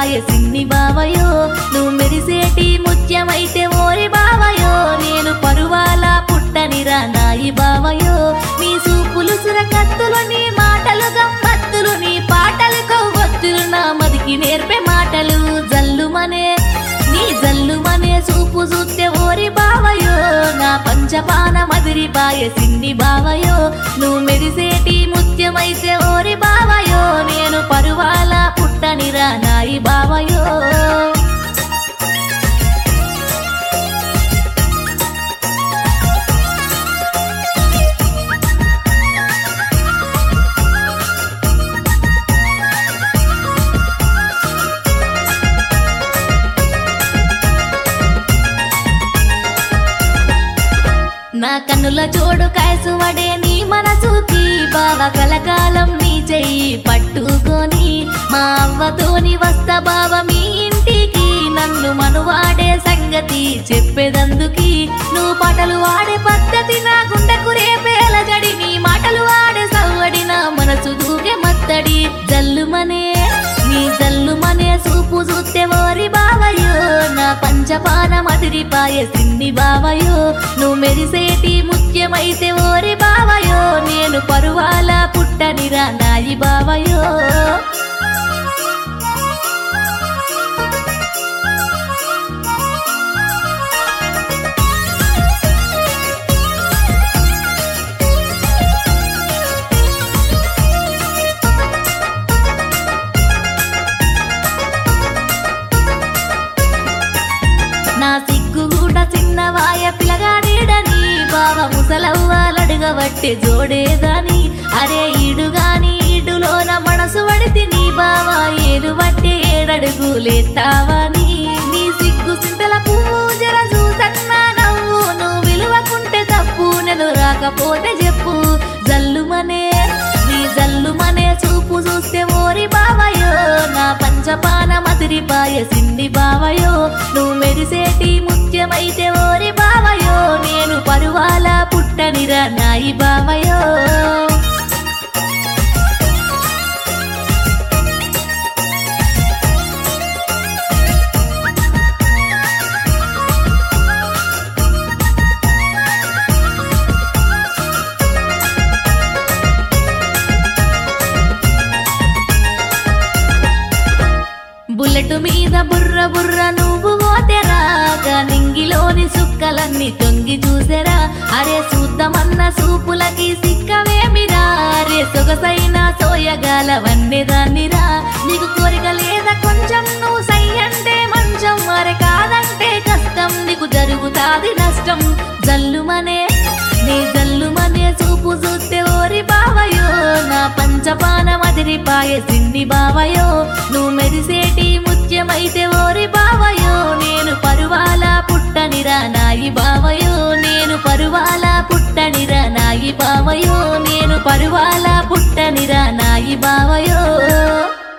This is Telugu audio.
మదిరిపాయ సిన్ని బావయో నువ్వు మెరిసేటి ముత్యమైతే ఓరి బావయో నేను పరువాల పుట్టనిరా నాయి బావయో నీ సూపులు సురకత్తులు నీ మాటలు గమ్మత్తులు నీ పాటలు కొవ్వొత్తులు నా మదికి నేర్పే మాటలు జల్లుమనే నీ జల్లుమనే సూపు చూస్తే ఓరి బావయో నా పంచపాన మదిరిపాయ సిన్ని బావయో నువ్వు మెరిసేటి ముత్యమైతే ఓరి బావయో నేను పరువాల పుట్టనిరా నాయి బావయో నా కన్నుల చూడు కాయసువడే నీ మనసుకి బావ కలకాలం నీ చెయ్యి పట్టుకొని మా అవ్వతోని వస్తా బావ మీ ఇంటికి నన్ను మనువాడే సంగతి చెప్పేదందుకి నువ్వు పాటలు వాడే పద్ధతి నా గుండెకు రేపేల జడి నీ మాటలు వాడే సవ్వడి నా మనసు దూకే మత్తడి జల్లుమనే నీ జల్లుమనే సూపు చూస్తే ఓరి బావయో నా పంచపాన మదిరిపాయ సిన్ని బావయో నువ్వు మెరిసేటి ముత్యమైతే ఓరి బావయో నేను పరువాల పుట్టనిరా నాయి బావయో నా సిగ్గు కూడా చిన్నవాయ పిలగాడేడని బావ ముసలవ్వాలడుగబట్టి జోడేదని అరే ఈడుగాని ఈడులోన మనసు పడితే నీ బావ ఏలు బట్టి ఏడడుగులేస్తావని నీ సిగ్గు సింతల పువ్వు జర చూసన్నా నవ్వు నువ్వు విలువకుంటే తప్పు నేను రాకపోతే చెప్పు జల్లుమనే నీ జల్లుమనే చూపు చూస్తే ఓరి బావయో నా పంచపాన మదిరిపాయ సిన్ని బావయో నువ్వు మెరిసేటి ముత్యమైతే ఓరి బావయో నేను పరువాల పుట్టనిరా నాయి బావయో బుల్లెట్ మీద బుర్ర బుర్ర నువ్వు పోతెరాగా నింగిలోని సుక్కలన్నీ తొంగి చూసెరా అరే చూద్దామన్న సూపులకి సిక్కవేమిరా అరే సొగసైన సోయగాల వన్నెదాన్నిరా నీకు కోరిక లేదా కొంచెం నువ్వు సై అంటే మంచం అరే కాదంటే కష్టం నీకు జరుగుతాది నష్టం జల్లుమనే నీ జల్లుమనే చూపు చూస్తే ఓరి బావయో నా పంచపాన మదిరిపాయ సిన్ని బావయో నువ్వు మెరిసేటి ముత్యమైతే ఓరి బావయో నేను పరువాల పుట్టనిరా నాయి బావయో నేను పరువాల పుట్టనిరా నాయి బావయో నేను పరువాల పుట్టనిరా నాయి బావయో